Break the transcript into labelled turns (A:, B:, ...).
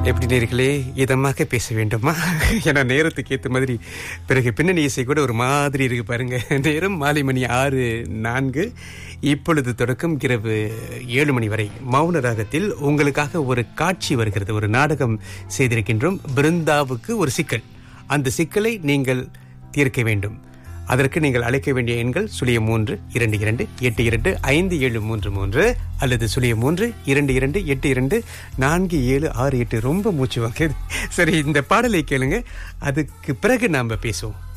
A: எப்படி நேர்களே இதமாக பேச வேண்டுமா ஏன்னா நேரத்துக்கு ஏற்ற மாதிரி பிறகு பின்னணி இசை கூட ஒரு மாதிரி இருக்கு பாருங்க நேரம் மாலை மணி ஆறு நான்கு இப்பொழுது தொடக்கம் இரவு ஏழு மணி வரை மௌன ராகத்தில் உங்களுக்காக ஒரு காட்சி வருகிறது ஒரு நாடகம் செய்திருக்கின்றோம் பிருந்தாவுக்கு ஒரு சிக்கல் அந்த சிக்கலை நீங்கள் தீர்க்க வேண்டும் அதற்கு நீங்கள் அழைக்க வேண்டிய எண்கள் சுழிய மூன்று இரண்டு இரண்டு எட்டு இரண்டு ஐந்து ஏழு மூன்று மூன்று அல்லது சுழிய மூன்று இரண்டு இரண்டு எட்டு இரண்டு நான்கு ஏழு ஆறு எட்டு ரொம்ப மூச்சு வாங்குது சரி இந்த பாடலை கேளுங்க அதுக்கு பிறகு நாம பேசுவோம்